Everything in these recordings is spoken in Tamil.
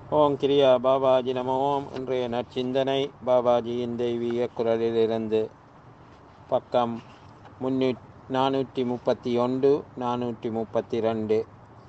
ஓம் கிரியா பாபாஜி நம ஓம் இன்றைய நற்சிந்தனை பாபாஜியின் தெய்வீக குரலிலிருந்து பக்கம் முன்னூ நானூற்றி முப்பத்தி ஒன்று நானூற்றி முப்பத்தி ரெண்டு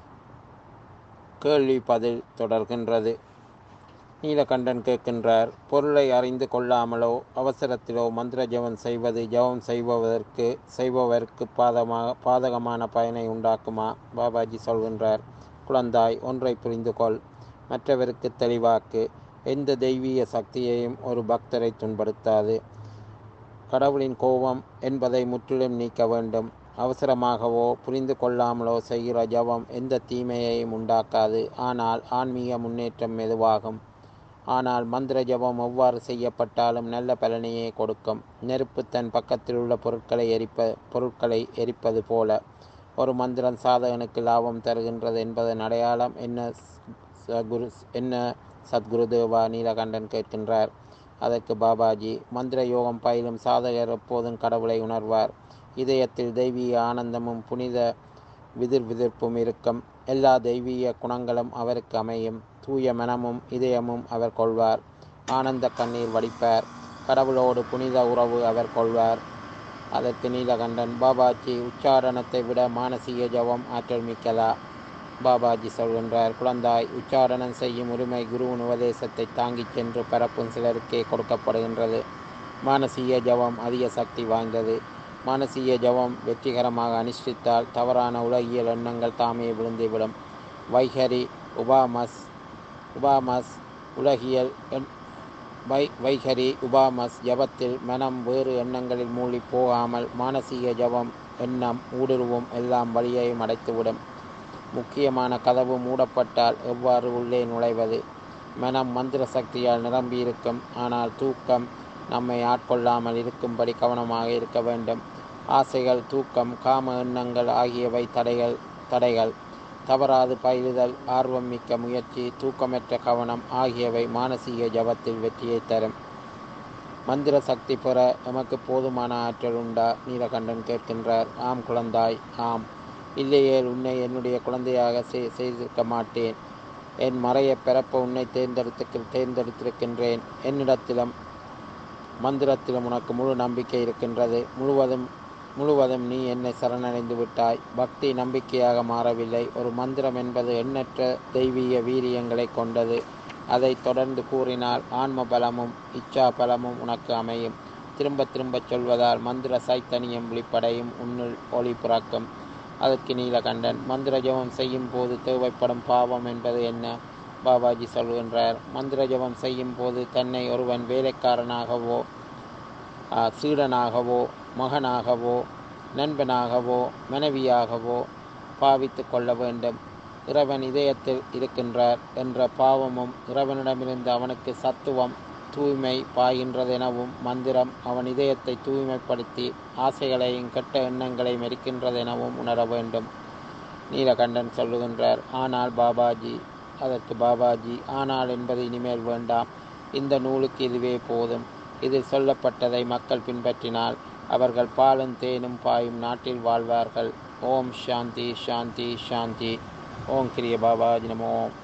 கேள்வி பதில் தொடர்கின்றது நீலகண்டன் கேட்கின்றார் பொருளை அறிந்து கொள்ளாமலோ அவசரத்திலோ மந்திர ஜெபம் செய்வது ஜெபம் செய்பவதற்கு செய்பவருக்கு பாதமாக பாதகமான பயனை உண்டாக்குமா பாபாஜி சொல்கின்றார் குழந்தாய் ஒன்றை புரிந்து கொள் மற்றவருக்கு தெளிவாக்கு எந்த தெய்வீக சக்தியையும் ஒரு பக்தரை துன்படுத்தாது கடவுளின் கோபம் என்பதை முற்றிலும் நீக்க வேண்டும் அவசரமாகவோ புரிந்து கொள்ளாமலோ செய்கிற ஜபம் எந்த தீமையையும் உண்டாக்காது ஆனால் ஆன்மீக முன்னேற்றம் மெதுவாகும் ஆனால் மந்திர ஜபம் எவ்வாறு செய்யப்பட்டாலும் நல்ல பலனையே கொடுக்கும் நெருப்பு தன் பக்கத்தில் உள்ள பொருட்களை எரிப்ப பொருட்களை எரிப்பது போல ஒரு மந்திரம் சாதகனுக்கு லாபம் தருகின்றது என்பதன் அடையாளம் என்ன குரு என்ன சத்குருதேவா நீலகண்டன் கேட்கின்றார் அதற்கு பாபாஜி மந்திர யோகம் பயிலும் சாதகர் எப்போதும் கடவுளை உணர்வார் இதயத்தில் தெய்வீக ஆனந்தமும் புனித விதிர் விதிர்ப்பும் இருக்கும் எல்லா தெய்வீக குணங்களும் அவருக்கு அமையும் தூய மனமும் இதயமும் அவர் கொள்வார் ஆனந்த கண்ணீர் வடிப்பார் கடவுளோடு புனித உறவு அவர் கொள்வார் அதற்கு நீலகண்டன் பாபாஜி உச்சாரணத்தை விட மானசீக ஜபம் ஆற்றல் மிக்கதா பாபாஜி சொல்கின்றார் குழந்தாய் உச்சாரணம் செய்யும் உரிமை குருவின் உபதேசத்தை தாங்கிச் சென்று பரப்பும் சிலருக்கே கொடுக்கப்படுகின்றது மானசீக ஜபம் அதிக சக்தி வாய்ந்தது மானசீக ஜபம் வெற்றிகரமாக அனுஷ்டித்தால் தவறான உலகியல் எண்ணங்கள் தாமே விழுந்துவிடும் வைகரி உபாமஸ் உபாமஸ் உலகியல் வை வைகரி உபாமஸ் ஜபத்தில் மனம் வேறு எண்ணங்களில் மூழ்கி போகாமல் மானசீக ஜபம் எண்ணம் ஊடுருவும் எல்லாம் வழியையும் அடைத்துவிடும் முக்கியமான கதவு மூடப்பட்டால் எவ்வாறு உள்ளே நுழைவது மனம் மந்திர சக்தியால் நிரம்பியிருக்கும் ஆனால் தூக்கம் நம்மை ஆட்கொள்ளாமல் இருக்கும்படி கவனமாக இருக்க வேண்டும் ஆசைகள் தூக்கம் காம எண்ணங்கள் ஆகியவை தடைகள் தடைகள் தவறாது பயிலுதல் ஆர்வம் மிக்க முயற்சி தூக்கமற்ற கவனம் ஆகியவை மானசீக ஜபத்தில் வெற்றியை தரும் மந்திர சக்தி பெற எமக்கு போதுமான ஆற்றல் உண்டா நீலகண்டன் கேட்கின்றார் ஆம் குழந்தாய் ஆம் இல்லையேல் உன்னை என்னுடைய குழந்தையாக செய்திருக்க மாட்டேன் என் மறையை பிறப்ப உன்னை தேர்ந்தெடுத்து தேர்ந்தெடுத்திருக்கின்றேன் என்னிடத்திலும் மந்திரத்திலும் உனக்கு முழு நம்பிக்கை இருக்கின்றது முழுவதும் முழுவதும் நீ என்னை சரணடைந்து விட்டாய் பக்தி நம்பிக்கையாக மாறவில்லை ஒரு மந்திரம் என்பது எண்ணற்ற தெய்வீக வீரியங்களை கொண்டது அதை தொடர்ந்து கூறினால் ஆன்ம பலமும் இச்சா பலமும் உனக்கு அமையும் திரும்ப திரும்பச் சொல்வதால் மந்திர சைத்தன்யம் விழிப்படையும் உன்னுள் ஒளி பிறக்கும் அதற்கு நீலகண்டன் மந்திர ஜபம் செய்யும் போது தேவைப்படும் பாவம் என்பது என்ன பாபாஜி சொல்கின்றார் மந்திர ஜபம் செய்யும் போது தன்னை ஒருவன் வேலைக்காரனாகவோ சீடனாகவோ மகனாகவோ நண்பனாகவோ மனைவியாகவோ பாவித்து கொள்ள வேண்டும் இறைவன் இதயத்தில் இருக்கின்றார் என்ற பாவமும் இறைவனிடமிருந்து அவனுக்கு சத்துவம் தூய்மை பாய்கின்றதெனவும் மந்திரம் அவன் இதயத்தை தூய்மைப்படுத்தி ஆசைகளையும் கெட்ட எண்ணங்களை மெரிக்கின்றதெனவும் உணர வேண்டும் நீலகண்டன் சொல்லுகின்றார் ஆனால் பாபாஜி அதற்கு பாபாஜி ஆனால் என்பது இனிமேல் வேண்டாம் இந்த நூலுக்கு இதுவே போதும் இதில் சொல்லப்பட்டதை மக்கள் பின்பற்றினால் அவர்கள் பாலும் தேனும் பாயும் நாட்டில் வாழ்வார்கள் ஓம் சாந்தி சாந்தி சாந்தி ஓம் கிரிய பாபாஜி நமோ